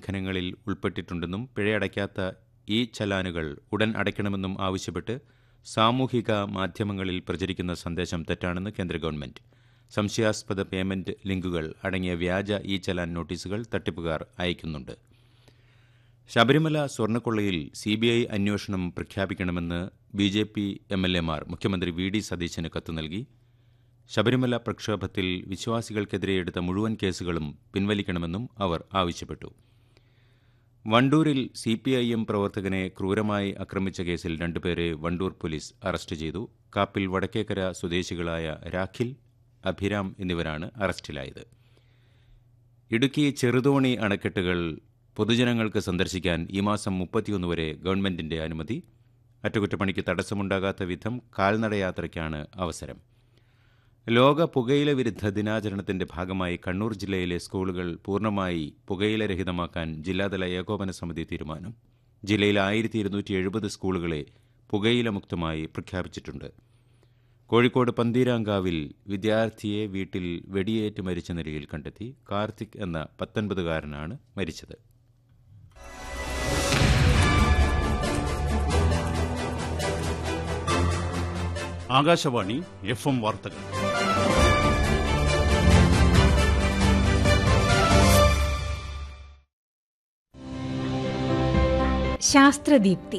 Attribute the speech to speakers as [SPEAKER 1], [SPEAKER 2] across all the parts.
[SPEAKER 1] ലംഘനങ്ങളിൽ ഉൾപ്പെട്ടിട്ടുണ്ടെന്നും പിഴയടയ്ക്കാത്ത ഈ ചലാനുകൾ ഉടൻ അടയ്ക്കണമെന്നും ആവശ്യപ്പെട്ട് സാമൂഹിക മാധ്യമങ്ങളിൽ പ്രചരിക്കുന്ന സന്ദേശം തെറ്റാണെന്ന് കേന്ദ്ര ഗവൺമെന്റ് സംശയാസ്പദ പേയ്മെന്റ് ലിങ്കുകൾ അടങ്ങിയ വ്യാജ ഇ ചലാൻ നോട്ടീസുകൾ തട്ടിപ്പുകാർ അയക്കുന്നുണ്ട് ശബരിമല സ്വർണ്ണക്കൊള്ളയിൽ സി ബി ഐ അന്വേഷണം പ്രഖ്യാപിക്കണമെന്ന് B J P M L എമാർ മുഖ്യമന്ത്രി വി ഡി സതീശന് കത്ത് നൽകി ശബരിമല പ്രക്ഷോഭത്തിൽ വിശ്വാസികൾക്കെതിരെ എടുത്ത മുഴുവൻ കേസുകളും പിൻവലിക്കണമെന്നും അവർ ആവശ്യപ്പെട്ടു വണ്ടൂരിൽ സി പി ഐ എം പ്രവർത്തകനെ ക്രൂരമായി ആക്രമിച്ച കേസിൽ രണ്ടുപേരെ വണ്ടൂർ പോലീസ് അറസ്റ്റ് ചെയ്തു കാപ്പിൽ വടക്കേക്കര സ്വദേശികളായ രാഖിൽ അഭിരാം എന്നിവരാണ് അറസ്റ്റിലായത് ഇടുക്കി ചെറുതോണി അണക്കെട്ടുകൾ പൊതുജനങ്ങൾക്ക് സന്ദർശിക്കാൻ ഈ മാസം മുപ്പത്തിയൊന്ന് വരെ ഗവൺമെന്റിന്റെ അനുമതി അറ്റകുറ്റപ്പണിക്ക് തടസ്സമുണ്ടാകാത്ത വിധം കാൽനടയാത്രയ്ക്കാണ് അവസരം ലോക പുകയില വിരുദ്ധ ദിനാചരണത്തിന്റെ ഭാഗമായി കണ്ണൂർ ജില്ലയിലെ സ്കൂളുകൾ പൂർണ്ണമായി പുകയില രഹിതമാക്കാൻ ജില്ലാതല ഏകോപന സമിതി തീരുമാനം ജില്ലയിൽ ആയിരത്തി ഇരുന്നൂറ്റി എഴുപത് സ്കൂളുകളെ പുകയില മുക്തമായി പ്രഖ്യാപിച്ചിട്ടുണ്ട് കോഴിക്കോട് പന്തീരാങ്കാവിൽ വിദ്യാർത്ഥിയെ വീട്ടിൽ വെടിയേറ്റ് മരിച്ച നിലയിൽ കണ്ടെത്തി കാർത്തിക് എന്ന പത്തൊൻപതുകാരനാണ് മരിച്ചത്
[SPEAKER 2] ആകാശവാണി എഫ് എം വാർത്തകൾ
[SPEAKER 3] ശാസ്ത്രദീപ്തി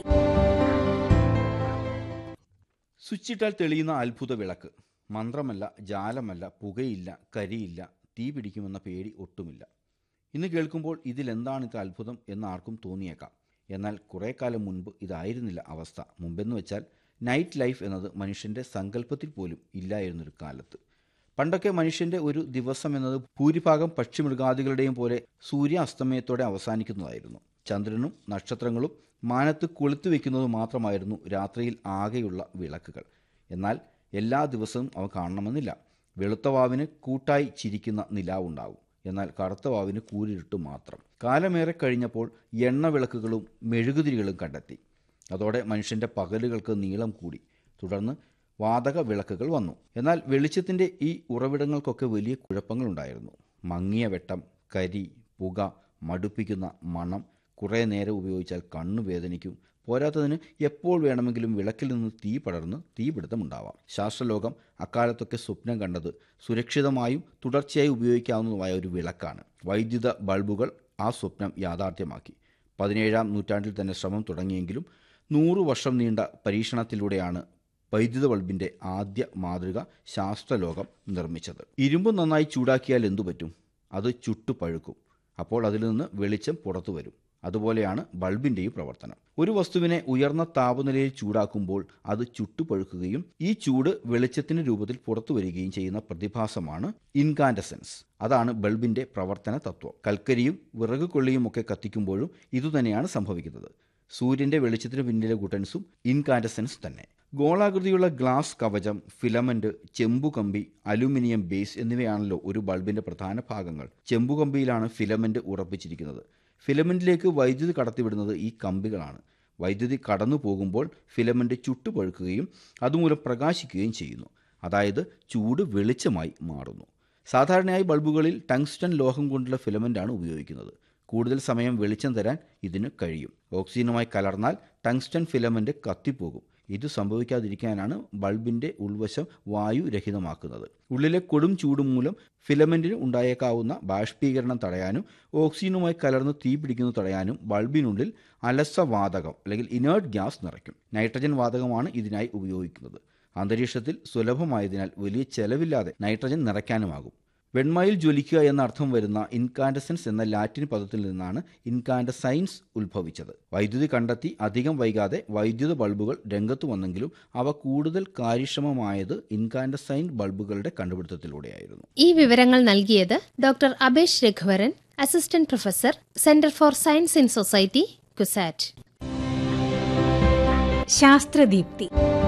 [SPEAKER 4] സ്വിച്ചിട്ടാൽ തെളിയുന്ന അത്ഭുത വിളക്ക് മന്ത്രമല്ല ജാലമല്ല പുകയില്ല കരിയില്ല തീ പിടിക്കുമെന്ന പേടി ഒട്ടുമില്ല ഇന്ന് കേൾക്കുമ്പോൾ ഇതിലെന്താണ് ഇത്ര അത്ഭുതം എന്ന് ആർക്കും തോന്നിയേക്കാം എന്നാൽ കുറേ കാലം മുൻപ് ഇതായിരുന്നില്ല അവസ്ഥ മുമ്പെന്ന് വെച്ചാൽ നൈറ്റ് ലൈഫ് എന്നത് മനുഷ്യൻ്റെ സങ്കല്പത്തിൽ പോലും ഇല്ലായിരുന്നൊരു കാലത്ത് പണ്ടൊക്കെ മനുഷ്യൻ്റെ ഒരു ദിവസം എന്നത് ഭൂരിഭാഗം പക്ഷിമൃഗാദികളുടെയും പോലെ സൂര്യാസ്തമയത്തോടെ അവസാനിക്കുന്നതായിരുന്നു ചന്ദ്രനും നക്ഷത്രങ്ങളും മാനത്ത് കൊളുത്തു വയ്ക്കുന്നത് മാത്രമായിരുന്നു രാത്രിയിൽ ആകെയുള്ള വിളക്കുകൾ എന്നാൽ എല്ലാ ദിവസവും അവ കാണണമെന്നില്ല വെളുത്ത വാവിന് കൂട്ടായി ചിരിക്കുന്ന നിലാവുണ്ടാവും എന്നാൽ കറുത്ത വാവിന് കൂരിരുട്ട് മാത്രം കാലമേറെ കഴിഞ്ഞപ്പോൾ എണ്ണ വിളക്കുകളും മെഴുകുതിരികളും കണ്ടെത്തി അതോടെ മനുഷ്യൻ്റെ പകലുകൾക്ക് നീളം കൂടി തുടർന്ന് വാതക വിളക്കുകൾ വന്നു എന്നാൽ വെളിച്ചത്തിൻ്റെ ഈ ഉറവിടങ്ങൾക്കൊക്കെ വലിയ കുഴപ്പങ്ങളുണ്ടായിരുന്നു മങ്ങിയ വെട്ടം കരി പുക മടുപ്പിക്കുന്ന മണം കുറേ നേരം ഉപയോഗിച്ചാൽ കണ്ണു വേദനിക്കും പോരാത്തതിന് എപ്പോൾ വേണമെങ്കിലും വിളക്കിൽ നിന്ന് തീ പടർന്ന് തീപിടുത്തമുണ്ടാവാം ശാസ്ത്രലോകം അക്കാലത്തൊക്കെ സ്വപ്നം കണ്ടത് സുരക്ഷിതമായും തുടർച്ചയായി ഉപയോഗിക്കാവുന്നതുമായ ഒരു വിളക്കാണ് വൈദ്യുത ബൾബുകൾ ആ സ്വപ്നം യാഥാർത്ഥ്യമാക്കി പതിനേഴാം നൂറ്റാണ്ടിൽ തന്നെ ശ്രമം തുടങ്ങിയെങ്കിലും നൂറു വർഷം നീണ്ട പരീക്ഷണത്തിലൂടെയാണ് വൈദ്യുത ബൾബിൻ്റെ ആദ്യ മാതൃക ശാസ്ത്രലോകം നിർമ്മിച്ചത് ഇരുമ്പ് നന്നായി ചൂടാക്കിയാൽ എന്തു പറ്റും അത് ചുട്ടു പഴുക്കും അപ്പോൾ അതിൽ നിന്ന് വെളിച്ചം പുറത്തു വരും അതുപോലെയാണ് ബൾബിൻ്റെയും പ്രവർത്തനം ഒരു വസ്തുവിനെ ഉയർന്ന താപനിലയിൽ ചൂടാക്കുമ്പോൾ അത് ചുട്ടുപഴുക്കുകയും ഈ ചൂട് വെളിച്ചത്തിന്റെ രൂപത്തിൽ പുറത്തു വരികയും ചെയ്യുന്ന പ്രതിഭാസമാണ് ഇൻകാൻഡസൻസ് അതാണ് ബൾബിന്റെ പ്രവർത്തന തത്വം കൽക്കരിയും വിറക് കൊള്ളിയും ഒക്കെ കത്തിക്കുമ്പോഴും ഇതുതന്നെയാണ് സംഭവിക്കുന്നത് സൂര്യന്റെ വെളിച്ചത്തിന് പിന്നിലെ ഗുട്ടൻസും ഇൻകാൻഡസൻസ് തന്നെ ഗോളാകൃതിയുള്ള ഗ്ലാസ് കവചം ഫിലമെന്റ് ചെമ്പുകമ്പി അലുമിനിയം ബേസ് എന്നിവയാണല്ലോ ഒരു ബൾബിന്റെ പ്രധാന ഭാഗങ്ങൾ ചെമ്പുകമ്പിയിലാണ് ഫിലമെന്റ് ഉറപ്പിച്ചിരിക്കുന്നത് ഫിലമെന്റിലേക്ക് വൈദ്യുതി കടത്തിവിടുന്നത് ഈ കമ്പികളാണ് വൈദ്യുതി കടന്നു പോകുമ്പോൾ ഫിലമെന്റ് ചുട്ടുപഴുക്കുകയും അതുമൂലം പ്രകാശിക്കുകയും ചെയ്യുന്നു അതായത് ചൂട് വെളിച്ചമായി മാറുന്നു സാധാരണയായി ബൾബുകളിൽ ടങ്സ്റ്റൺ ലോഹം കൊണ്ടുള്ള ഫിലമെന്റാണ് ഉപയോഗിക്കുന്നത് കൂടുതൽ സമയം വെളിച്ചം തരാൻ ഇതിന് കഴിയും ഓക്സിജനുമായി കലർന്നാൽ ടങ്സ്റ്റൺ ഫിലമെന്റ് കത്തിപ്പോകും ഇത് സംഭവിക്കാതിരിക്കാനാണ് ബൾബിന്റെ ഉൾവശം വായു രഹിതമാക്കുന്നത് ഉള്ളിലെ കൊടും ചൂട് മൂലം ഫിലമെന്റിന് ഉണ്ടായേക്കാവുന്ന ബാഷ്പീകരണം തടയാനും ഓക്സിജനുമായി കലർന്ന് തീ പിടിക്കുന്നത് തടയാനും ബൾബിനുള്ളിൽ അലസവാതകം അല്ലെങ്കിൽ ഇനേർട്ട് ഗ്യാസ് നിറയ്ക്കും നൈട്രജൻ വാതകമാണ് ഇതിനായി ഉപയോഗിക്കുന്നത് അന്തരീക്ഷത്തിൽ സുലഭമായതിനാൽ വലിയ ചെലവില്ലാതെ നൈട്രജൻ നിറയ്ക്കാനുമാകും വെണ്മയിൽ ജ്വലിക്കുക എന്ന അർത്ഥം വരുന്ന ഇൻകാൻഡസൻസ് എന്ന ലാറ്റിൻ പദത്തിൽ നിന്നാണ് ഇൻകാൻഡസൈൻസ് ഉത്ഭവിച്ചത് വൈദ്യുതി കണ്ടെത്തി അധികം വൈകാതെ വൈദ്യുത ബൾബുകൾ രംഗത്ത് വന്നെങ്കിലും അവ കൂടുതൽ കാര്യക്ഷമമായത് ഇൻകാൻഡസൈൻ ബൾബുകളുടെ കണ്ടുപിടുത്തത്തിലൂടെയായിരുന്നു
[SPEAKER 3] ഈ വിവരങ്ങൾ നൽകിയത് doctor Abesh Raghuvaran assistant professor centre for science in society CUSAT ശാസ്ത്രദീപ്തി